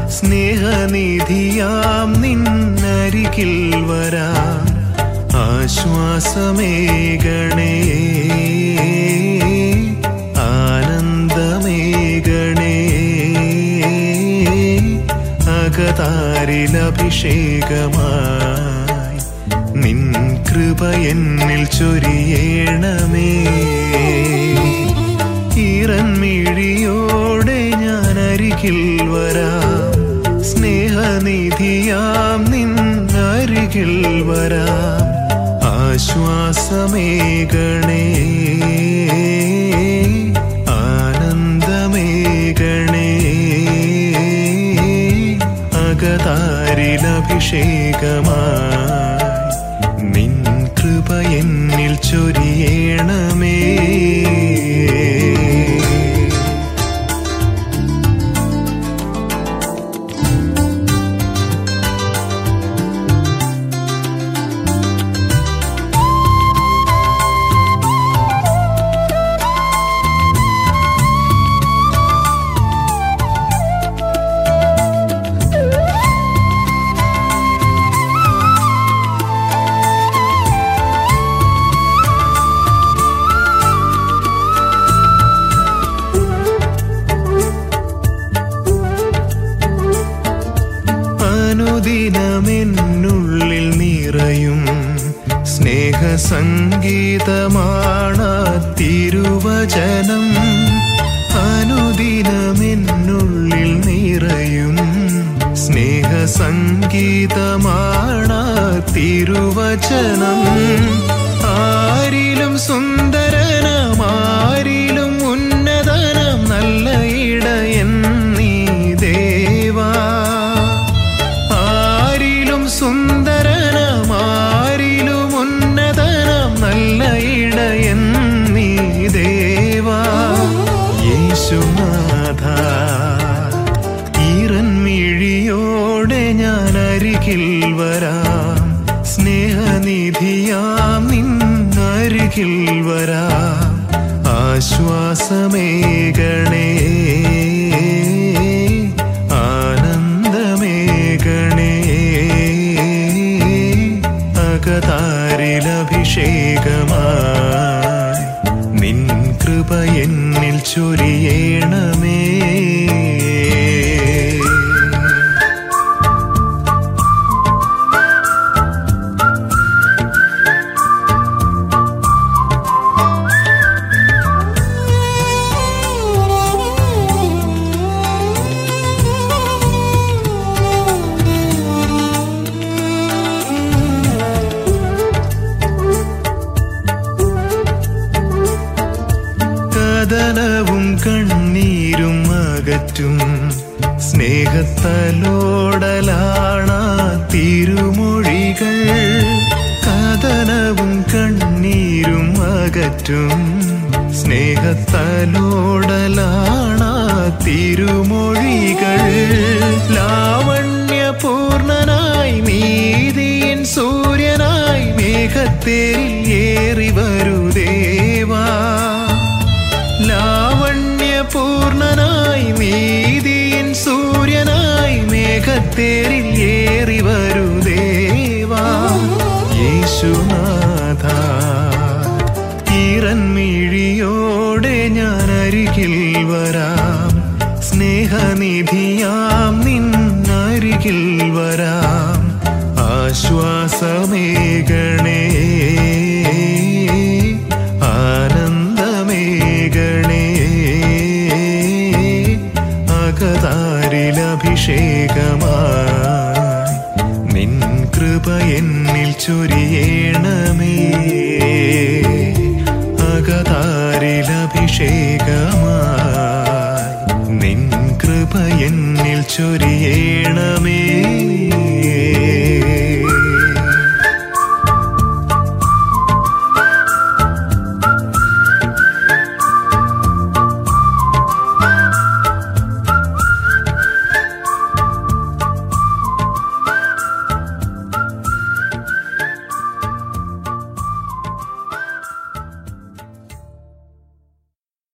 സ്നേഹനിധിയാം നിന്നരികിൽ വരാം ആശ്വാസമേകണേ ആനന്ദമേകണേ അകതാരിലഭിഷേകമായി നിൻ കൃപ എന്നിൽ ചൊരിയേണമേ ഈറൻമിഴിയോടെ ഞാൻ അരികിൽ വരാം സ്നേഹനിധിയാം നിൻ അരികിൽ വരാം ആശ്വാസമേകണേ ആനന്ദമേകണേ അകതാരിലഭിഷേകമായി നിൻ കൃപ എന്നിൽ ചൊരിയേണമേ അനുദിനമെന്നുള്ളിൽ നിറയും സ്നേഹസംഗീതമാണ് തിരുവചനം അനുദിനമെന്നുള്ളിൽ നിറയും സ്നേഹസംഗീതമാണ് തിരുവചനം ആരിലും സുന്ദരനം ആരിലും ഉന്നതനം നല്ല ഇടയൻ നീ ദേവാ ആരിലും സുന്ദരനം ആരിലും ഉന്നതനം നല്ല ഇടയൻ നീ ദേവാ യേശുനാഥ ഈറൻമിഴിയോടെ ഞാൻ അരികിൽ വരാം സ്നേഹനിധിയാം നിന്നരികിൽ വരാം ആശ്വാസമേകണേ ആനന്ദമേകണേ അകതാരിലഭിഷേകമായി നിൻ കൃപ എന്നിൽ ചൊരിയേണമേ കഥനവും കണ്ണീരും അകറ്റും സ്നേഹത്തലോടലാണ തിരുമൊഴികൾ കഥനവും കണ്ണീരും അകറ്റും സ്നേഹത്തലോടലാണ തിരുമൊഴികൾ ലാവണ്യപൂർണനായി നീതിയിൻ സൂര്യനായി മേഘത്തേരിൽ ഏറി വരൂ ദേവാ ലാവണ്യപൂർണനായി നീതിയിൻ സൂര്യനായി മേഘത്തേരിൽ ഏറി വരൂ ദേവാ യേശുനാഥ ഈറൻമിഴിയോടെ ഞാൻ അരികിൽ വരാം സ്നേഹനിധിയാം നിന്നരികിൽ വരാം ആശ്വാസമേകണേ ആനന്ദമേകണേ അകതാരിലഭിഷേകമായി നിൻ കൃപ എന്നിൽ ചൊരിയേണമേ അകതാരിലഭിഷേകമായി നിൻ കൃപ എന്നിൽ ചൊരിയേണമേ